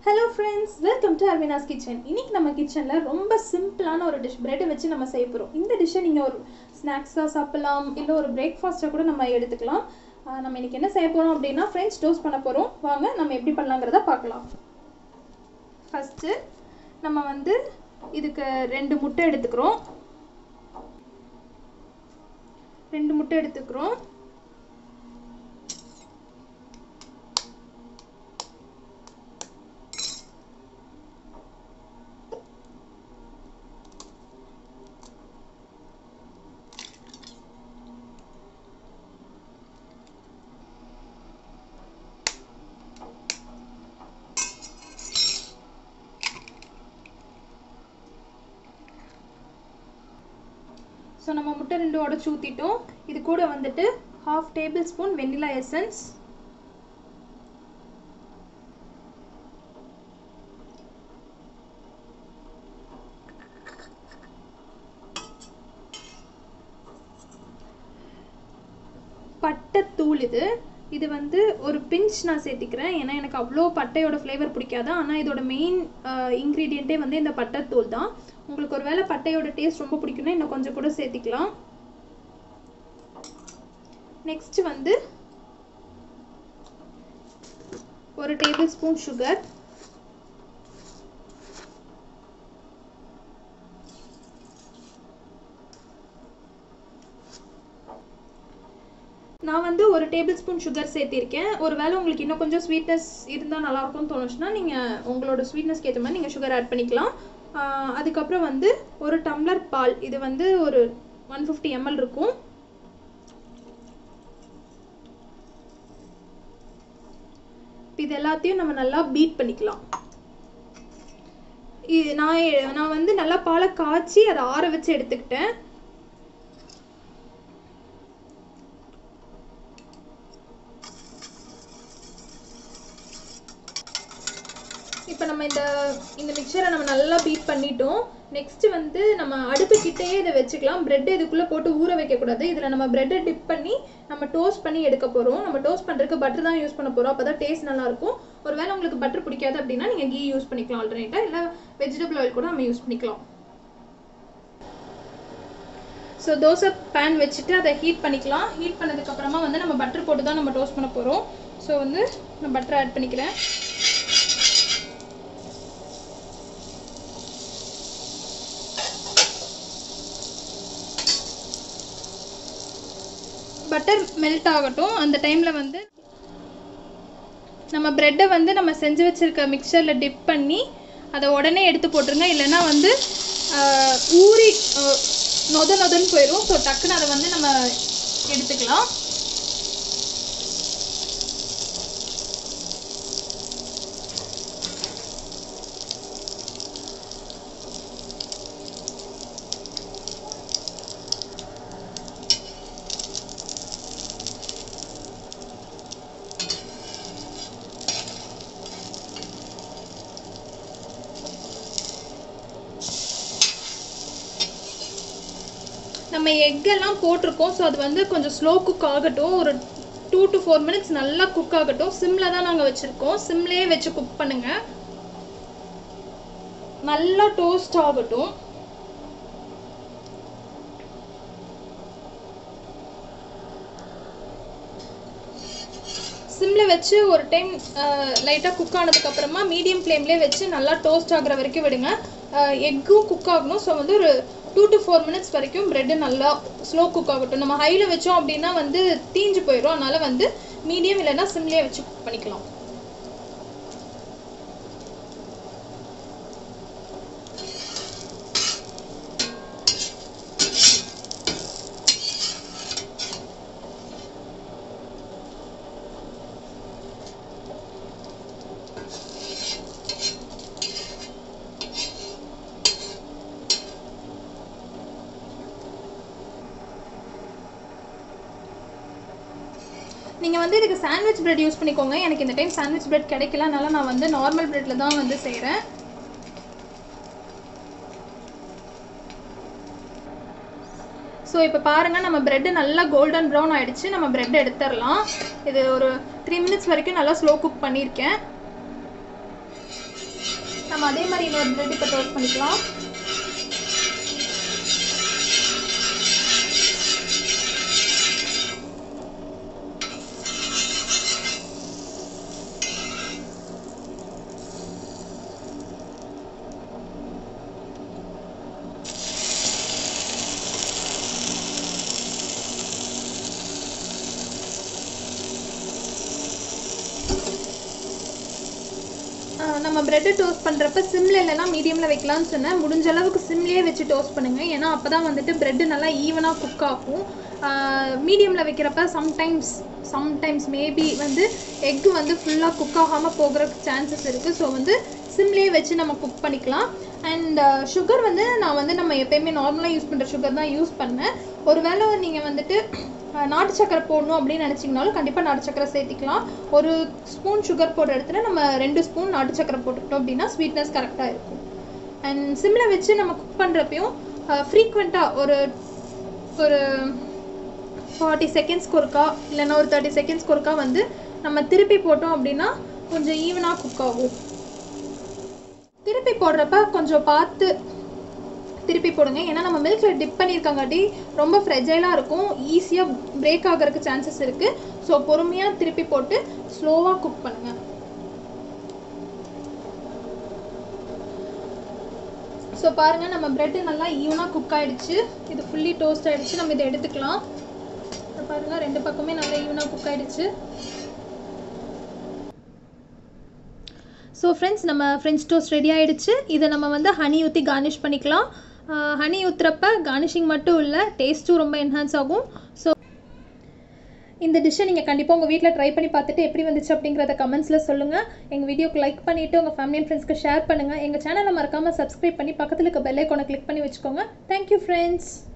hello friends welcome to Arvina's kitchen இன்னைக்கு நம்ம கிச்சனில் ரொம்ப சிம்பிளான ஒரு டிஷ் பிரெட்டை வச்சு நம்ம செய்ய போகிறோம் இந்த டிஷ்ஷை நீங்கள் ஒரு ஸ்நாக்ஸாக சாப்பிடலாம் இல்லை ஒரு பிரேக்ஃபாஸ்ட்டாக கூட நம்ம எடுத்துக்கலாம் ஆஹ் நம்ம இன்னைக்கு என்ன செய்ய போகிறோம் அப்படின்னா ஃப்ரெஞ்ச் டோஸ்ட் பண்ண போகிறோம் வாங்க நம்ம எப்படி பண்ணலாங்கிறத பார்க்கலாம் ஃபஸ்ட்டு நம்ம வந்து இதுக்கு ரெண்டு முட்டை எடுத்துக்கிறோம் ரெண்டு முட்டை எடுத்துக்கிறோம் ஸோ நம்ம முட்டை ரெண்டு உடச்சி ஊற்றிட்டோம் இது கூட வந்துட்டு half tablespoon vanilla essence பட்டைத்தூள் இது இது வந்து ஒரு பிஞ்ச் நான் சேர்த்திக்கிறேன் ஏன்னா எனக்கு அவ்வளோ பட்டையோட ஃப்ளேவர் பிடிக்காது ஆனால் இதோட மெயின் இன்க்ரீடியண்ட்டே வந்து இந்த பட்டைத்தூள் தான் உங்களுக்கு ஒரு வேளை பட்டையோட டேஸ்ட் ரொம்ப பிடிக்கும்னா இன்னும் கொஞ்சம் கூட சேர்த்திக்கலாம் நெக்ஸ்ட் வந்து ஒரு டேபிள் ஸ்பூன் சுகர் நான் வந்து ஒரு டேபிள் ஸ்பூன் சுகர் சேர்த்திருக்கேன் ஒருவேளை உங்களுக்கு இன்னும் கொஞ்சம் ஸ்வீட்னஸ் இருந்தால் நல்லாயிருக்கும்னு தோணுச்சுன்னா நீங்கள் உங்களோட ஸ்வீட்னஸ்க்கு ஏற்ற மாதிரி நீங்கள் சுகர் ஆட் பண்ணிக்கலாம் ஆஹ் அதுக்கப்புறம் வந்து ஒரு டம்ளர் பால் இது வந்து ஒரு ஒன் ஃபிஃப்டி எம்எல் இருக்கும் இது எல்லாத்தையும் நம்ம நல்லா பீட் பண்ணிக்கலாம் இது நான் நான் வந்து நல்லா பாலை காய்ச்சி அதை ஆற வச்சு எடுத்துக்கிட்டேன் இப்போ நம்ம இந்த இந்த மிக்சரை நம்ம நல்லா பீட் பண்ணிட்டோம் நெக்ஸ்ட் வந்து நம்ம அடுப்பு கிட்டேயே இதை வச்சுக்கலாம் பிரெட் இதுக்குள்ளே போட்டு ஊற வைக்கக்கூடாது இதில் நம்ம பிரெட்டை டிப் பண்ணி நம்ம டோஸ்ட் பண்ணி எடுக்க போகிறோம் நம்ம டோஸ்ட் பண்ணுறதுக்கு பட்டர் தான் யூஸ் பண்ண போகிறோம் அப்போ தான் டேஸ்ட் நல்லாயிருக்கும் ஒருவேளை உங்களுக்கு பட்டர் பிடிக்காது அப்படின்னா நீங்கள் கீ யூஸ் பண்ணிக்கலாம் ஆல்டர்னேட்டாக இல்லை வெஜிடபிள் ஆயில் கூட நம்ம யூஸ் பண்ணிக்கலாம் ஸோ தோசை பேன் வச்சுட்டு அதை ஹீட் பண்ணிக்கலாம் ஹீட் பண்ணதுக்கப்புறமா வந்து நம்ம பட்டர் போட்டு தான் நம்ம டோஸ்ட் பண்ண போகிறோம் ஸோ வந்து நான் பட்டர் ஆட் பண்ணிக்கிறேன் பட்டர் மெல்ட் ஆகட்டும் அந்த டைமில் வந்து நம்ம ப்ரெட்டை வந்து நம்ம செஞ்சு வச்சுருக்க மிக்சரில் டிப் பண்ணி அதை உடனே எடுத்து போட்டுருங்க இல்லைன்னா வந்து ஆஹ், ஊறி ஆஹ், நொத நொதன்னு போயிடும் ஸோ டக்குன்னு அதை வந்து நம்ம எடுத்துக்கலாம் நம்ம எக்கெல்லாம் போட்டிருக்கோம் ஸோ அது வந்து கொஞ்சம் ஸ்லோ குக் ஆகட்டும் ஒரு டூ டு ஃபோர் மினிட்ஸ் நல்லா குக் ஆகட்டும் சிம்மில் தான் நாங்கள் வச்சுருக்கோம் சிம்லேயே வச்சு குக் பண்ணுங்க நல்லா டோஸ்ட் ஆகட்டும் சிம்மில் வச்சு ஒரு டைம் லைட்டாக குக் ஆனதுக்கப்புறமா மீடியம் ஃப்ளேம்லேயே வச்சு நல்லா டோஸ்ட் ஆகுற வரைக்கும் விடுங்க எக்கும் குக் ஆகணும் ஸோ வந்து ஒரு டூ டு ஃபோர் மினிட்ஸ் வரைக்கும் ப்ரெட்டு நல்லா ஸ்லோ குக் ஆகட்டும் நம்ம ஹையில் வச்சோம் அப்படின்னா வந்து தீஞ்சு போயிடும் அதனால் வந்து மீடியம் இல்லைன்னா சிம்லேயே வச்சு குக் பண்ணிக்கலாம் நீங்கள் வந்து இதுக்கு சாண்ட்விச் பிரெட் யூஸ் பண்ணிக்கோங்க எனக்கு இந்த டைம் சாண்ட்விச் பிரெட் கிடைக்கல அதனால நான் வந்து நார்மல் பிரெட்டில் தான் வந்து செய்கிறேன் ஸோ இப்போ பாருங்கள் நம்ம பிரெட்டு நல்லா கோல்டன் ப்ரௌன் ஆயிடுச்சு நம்ம பிரெட் எடுத்துடலாம் இது ஒரு த்ரீ மினிட்ஸ் வரைக்கும் நல்லா ஸ்லோ குக் பண்ணியிருக்கேன் நம்ம அதே மாதிரி இன்னொரு பிரெட் இப்போ டோஸ்ட் பண்ணிக்கலாம் ஆஹ் நம்ம பிரெட்டு டோஸ்ட் பண்ணுறப்ப சிம்ல இல்லைனா மீடியமில் வைக்கலாம்னு சொன்னேன் முடிஞ்ச அளவுக்கு சிம்லேயே வச்சு டோஸ்ட் பண்ணுங்கள் ஏன்னா அப்போ தான் வந்துட்டு பிரெட்டு நல்லா ஈவனாக குக் ஆகும் மீடியமில் வைக்கிறப்ப சம்டைம்ஸ் சம்டைம்ஸ் மேபி வந்து எக்கு வந்து ஃபுல்லாக குக் ஆகாமல் போகிறதுக்கு சான்சஸ் இருக்குது ஸோ வந்து சிம்லேயே வச்சு நம்ம குக் பண்ணிக்கலாம் அண்ட் சுகர் வந்து நான் வந்து நம்ம எப்பயுமே நார்மலாக யூஸ் பண்ணுற சுகர் தான் யூஸ் பண்ணேன் ஒருவேளை நீங்கள் வந்துட்டு அஹ், நாட்டு சக்கரை போடணும் அப்படின்னு நினச்சிங்கனாலும் கண்டிப்பாக நாட்டு சக்கரை சேர்த்திக்கலாம் ஒரு ஸ்பூன் சுகர் போடுற இடத்துல நம்ம ரெண்டு ஸ்பூன் நாட்டு சக்கரை போட்டுக்கிட்டோம் அப்படின்னா ஸ்வீட்னஸ் கரெக்டாக இருக்கும் அண்ட் சிம்மில் வச்சு நம்ம குக் பண்ணுறப்பையும் ஃப்ரீக்வெண்ட்டாக ஒரு ஒரு ஃபார்ட்டி செகண்ட்ஸ்க்கு ஒருக்கா இல்லைன்னா ஒரு தேர்ட்டி செகண்ட்ஸ்க்கு ஒருக்கா வந்து நம்ம திருப்பி போட்டோம் அப்படின்னா கொஞ்சம் ஈவனாக குக் ஆகும் திருப்பி போடுறப்ப கொஞ்சம் பார்த்து திருப்பி போடுங்க ஏன்னா நம்ம மில்கில் டிப் பண்ணியிருக்கங்காட்டி ரொம்ப ஃப்ரெஜைலாக இருக்கும் ஈஸியாக பிரேக் ஆகிறதுக்கு சான்சஸ் இருக்குது ஸோ பொறுமையாக திருப்பி போட்டு ஸ்லோவாக குக் பண்ணுங்கள் ஸோ பாருங்கள் நம்ம பிரெட்டு நல்லா ஈவனாக குக் ஆயிடுச்சு இது ஃபுல்லி டோஸ்ட் ஆயிடுச்சு நம்ம இதை எடுத்துக்கலாம் இதை பாருங்கள் ரெண்டு பக்கமே நல்லா ஈவனாக குக் ஆயிடுச்சு ஸோ ஃப்ரெண்ட்ஸ் நம்ம ஃப்ரெஞ்ச் டோஸ்ட் ரெடி ஆயிடுச்சு இதை நம்ம வந்து ஹனி ஊற்றி கார்னிஷ் பண்ணிக்கலாம் ஹனி ஊற்றுறப்ப கார்னிஷிங் மட்டும் இல்லை டேஸ்ட்டும் ரொம்ப என்ஹான்ஸ் ஆகும் ஸோ இந்த டிஷ்ஷை நீங்கள் கண்டிப்பாக உங்கள் வீட்டில் ட்ரை பண்ணி பார்த்துட்டு எப்படி வந்துச்சு அப்படிங்கிறத கமெண்ட்ஸில் சொல்லுங்கள் எங்கள் வீடியோக்கு லைக் பண்ணிவிட்டு உங்கள் ஃபேமிலி அண்ட் ஃப்ரெண்ட்ஸ்க்கு ஷேர் பண்ணுங்கள் எங்கள் சேனலை மறக்காமல் சப்ஸ்கிரைப் பண்ணி பக்கத்தில் இருக்க பெல் ஐக்கானை கிளிக் பண்ணி வச்சுக்கோங்க தேங்க்யூ ஃப்ரெண்ட்ஸ்